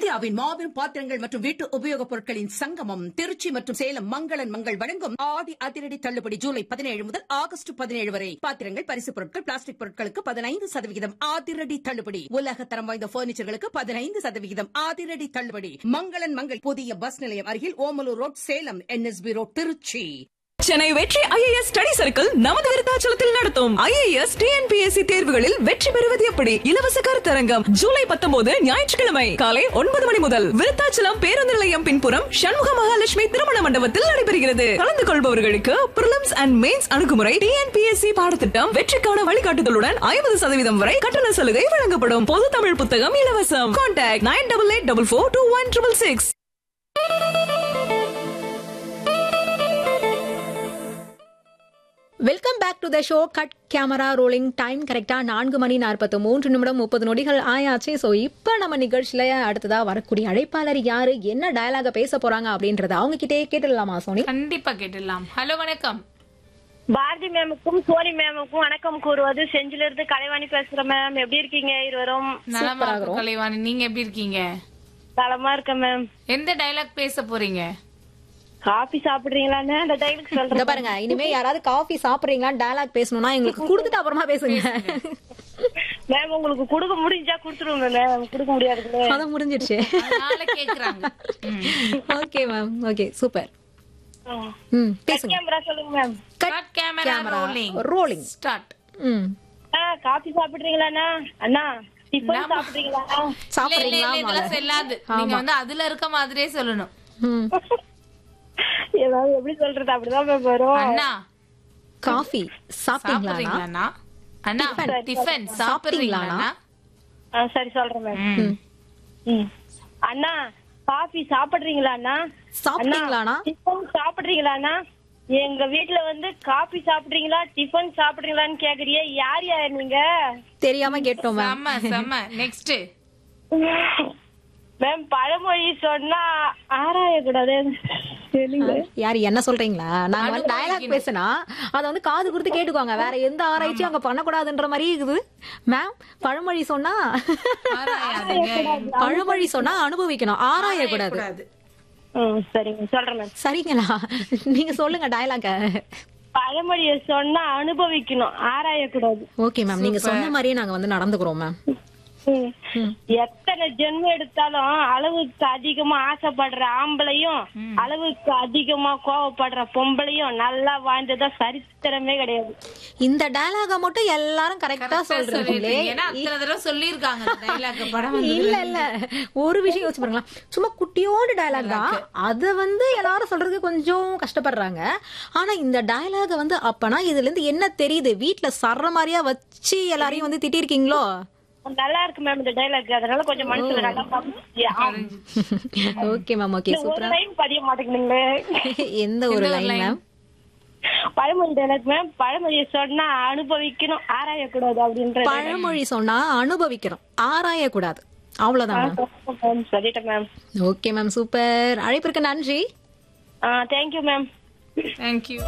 இந்தியாவின் மாபெரும் பாத்திரங்கள் மற்றும் வீட்டு உபயோகப் பொருட்களின் சங்கமம் திருச்சி மற்றும் சேலம் மங்களன் மங்கள் வழங்கும் ஆடி அதிரடி தள்ளுபடி ஜூலை பதினேழு முதல் ஆகஸ்ட் பதினேழு வரை பாத்திரங்கள் பரிசு பொருட்கள் பிளாஸ்டிக் பொருட்களுக்கு பதினைந்து சதவிகிதம் அதிரடி தள்ளுபடி உலக தரம் வாய்ந்த பர்னிச்சர்களுக்கு பதினைந்து சதவிகிதம் அதிரடி தள்ளுபடி மங்களன் மங்கள் புதிய பஸ் நிலையம் அருகில் Omalur road Salem NSB road Trichy Chennai Vetri IAS study circle நமது விருத்தாச்சலத்தில் நடத்தும் ஐஏஎஸ் டிஎன்பிஎஸ்சி தேர்வுகளில் வெற்றி பெறுவது எப்படி இலவச கருத்தரங்கம் ஜூலை பத்தொன்பது ஞாயிற்றுக்கிழமை காலை ஒன்பது மணி முதல் விருத்தாச்சலம் பேருந்து நிலையம் பின்புறம் சண்முக மகாலட்சுமி திருமண மண்டபத்தில் நடைபெறுகிறது கலந்து கொள்பவர்களுக்கு பிரிலிம்ஸ் அண்ட் மெயின்ஸ் அணுகுமுறை டிஎன்பிஎஸ்சி பாடத்திட்டம் வெற்றிக்கான வழிகாட்டுதலுடன் ஐம்பது சதவீதம் வரை கட்டண சலுகை வழங்கப்படும் பொது தமிழ் புத்தகம் இலவசம் contact nine double eight double four two one triple six welcome back to the show cut camera rolling time கரெக்டா நான்கு மணி நாற்பத்தி மூன்று நிமிடம் முப்பது நொடிகள் ஆயாச்சு ஸோ இப்போ நம்ம நிகழ்ச்சியில அடுத்ததா வரக்கூடிய அழைப்பாளர் யாரு என்ன டயலாக பேச போறாங்க அப்படின்றத அவங்க கிட்டே கேட்டுடலாமா சோனி கண்டிப்பா கேட்டுடலாம் ஹலோ வணக்கம் பாரதி மேமுக்கும் சோனி மேமுக்கும் வணக்கம் கூறுவது செஞ்சில இருந்து கலைவாணி பேசுறேன் மேம் எப்படி இருக்கீங்க இருவரும் நலமா இருக்கு கலைவாணி நீங்க எப்படி இருக்கீங்க நலமா இருக்கேன் மேம் எந்த டயலாக் பேச போறீங்க காபி சாப்பிடுறீங்களான்னு அந்த டைலுக்கு இங்க சொல்றேன் பாருங்க இனிமே யாராவது காஃபி சாப்பிடுறீங்களா டயலாக் பேசணும்னா எங்களுக்கு கொடுத்துட்டு அப்புறமா பேசுங்க மேம் உங்களுக்கு கொடுக்க முடிஞ்சா கொடுத்துருவோம் மேம் கொடுக்க முடியாதுல்ல அதான் முடிஞ்சிடுச்சு அதனால கேக்குறாங்க ம். ஓகே மேம் ஓகே சூப்பர் ம் பேசுங்க கேமரா சொல்லுங்க ma'am Cut camera rolling. Rolling start ம் ஆ காபி சாப்பிடுறீங்களாண்ணா அண்ணா டிஃபன் சாப்பிடுறீங்களா சாப்பிடுறீங்களா இதெல்லாம் செல்லாது நீங்க வந்து அதுல இருக்க மாதிரியே சொல்லணும் ம் ஏதாவது எப்படி சொல்றது அப்படிதான் மேம் வரும் அண்ணா காஃபி சாப்பிட்டீங்களா சாப்பிடுறீங்களாண்ணா அண்ணா டிஃபன் சாப்பிடுறீங்களாண்ணா ஆ, சரி சொல்றேன் மேம் ம். ம். அண்ணா காபி சாப்பிடுறீங்களா அண்ணா சாப்பிட்டீங்களாண்ணா டிஃபன் சாப்பிடுறீங்களாண்ணா எங்க வீட்ல வந்து காபி சாப்பிடுறீங்களா டிஃபன் சாப்பிடுறீங்களான்னு கேக்குறியே யார் யார் நீங்க தெரியாம கேட்டோம் மேம் செம்ம செம்ம நெக்ஸ்ட் மேம் பழமொழி சொன்னா ஆராய கூடாது யார் என்ன சொல்றீங்களா நாங்க வந்து டயலாக் பேசினா அத வந்து காது கொடுத்து கேட்டுக்கோங்க வேற எந்த ஆராய்ச்சியும் அங்க பண்ணக்கூடாதுன்ற மாதிரி இருக்குது மேம் பழமொழி சொன்னா ஆராயாதீங்க. பழமொழி சொன்னா அனுபவிக்கணும் ஆராய கூடாது கூடாது. ம், சரிங்க சொல்றேன் மேம் சரிங்களா நீங்க சொல்லுங்க டயலாக பழமொழிய சொன்னா அனுபவிக்கணும் ஆராய கூடாது ஓகே மேம் நீங்க சொன்ன மாதிரியே நாங்க வந்து நடந்துக்கிறோம் மேம் ம். எத்தனை ஜென்மம் எடுத்தாலும் அளவுக்கு அதிகமா ஆசைப்படுற ஆம்பளையும் அளவுக்கு அதிகமா கோவப்படுற பொம்பளையும் நல்லா வாழ்ந்ததா சரித்திரமே கிடையாது இந்த டயலாக மட்டும் எல்லாரும் கரெக்டா சொல்றீங்களே சொல்லிருக்கீங்க. ஏன்னா அத்தனை தடவை சொல்லியிருக்காங்க அந்த dialogue படம் வந்து. இல்ல இல்ல ஒரு விஷயம் யோசிச்சு பாருங்களா சும்மா குட்டியோண்டு டயலாக் தான் அத வந்து எல்லாரும் சொல்றதுக்கு கொஞ்சம் கஷ்டப்படுறாங்க ஆனா இந்த டயலாக வந்து அப்பனா இதுல இருந்து என்ன தெரியுது வீட்ல சர்ற மாதிரியா வச்சு எல்லாரையும் வந்து திட்டிருக்கீங்களோ நல்லா இருக்கு மேம் இந்த டைலாக் அதனால கொஞ்சம் மனசுல நல்லா பதிஞ்சு. ஓகே மேம் ஓகே ஒரு சூப்பரா லைன் பதிய மாட்டேங்குதுங்களே எந்த ஒரு லைன் மேம் பழமொழி டைலாக் மேம் பழமொழிய சொன்னா அனுபவிக்கணும் ஆராய கூடாது அப்படின்ற பழமொழி சொன்னா அனுபவிக்கிறோம் ஆராய கூடாது அவ்வளவுதான் மேம் மேம் சொல்லிட்டேன் மேம் ஓகே மேம் சூப்பர் அழைப்பிற்கு நன்றி ஆ தேங்க்யூ மேம் Thank you.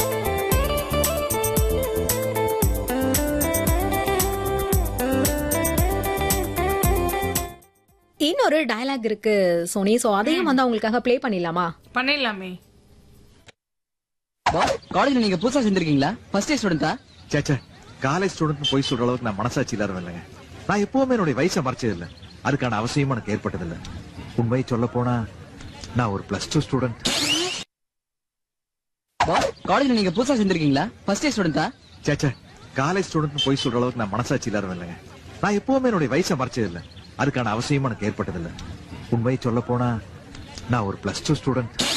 இன்னொரு டயலாக் இருக்கு சோனி சோ அதையும் வந்து அவங்களுக்காக ப்ளே பண்ணிடலாமா பண்ணிடலாமே காலேஜ்ல நீங்க புதுசா சேர்ந்திருக்கீங்களா ஃபர்ஸ்ட் இயர் ஸ்டூடெண்டா சேச்சே காலேஜ் ஸ்டூடெண்ட் போய் சொல்ற அளவுக்கு நான் மனசாட்சி இல்லாதவன் இல்லைங்க நான் எப்பவுமே என்னுடைய வயசை மறைச்சது இல்ல அதுக்கான அவசியமும் எனக்கு ஏற்பட்டதில்ல உண்மையை சொல்ல போனா நான் ஒரு பிளஸ் டூ ஸ்டூடெண்ட் காலேஜ்ல நீங்க புதுசா சேர்ந்திருக்கீங்களா ஃபர்ஸ்ட் இயர் ஸ்டூடெண்டா சேச்சே காலேஜ் ஸ்டூடெண்ட் போய் சொல்ற அளவுக்கு நான் மனசாட்சி இல்லாதவன் இல்லைங்க நான் எப்பவுமே என்னுடைய வயசை மறைச்சது இல்ல அதுக்கான அவசியமும் எனக்கு ஏற்பட்டதில்ல உண்மையை சொல்ல போனா நான் ஒரு பிளஸ் டூ ஸ்டூடெண்ட்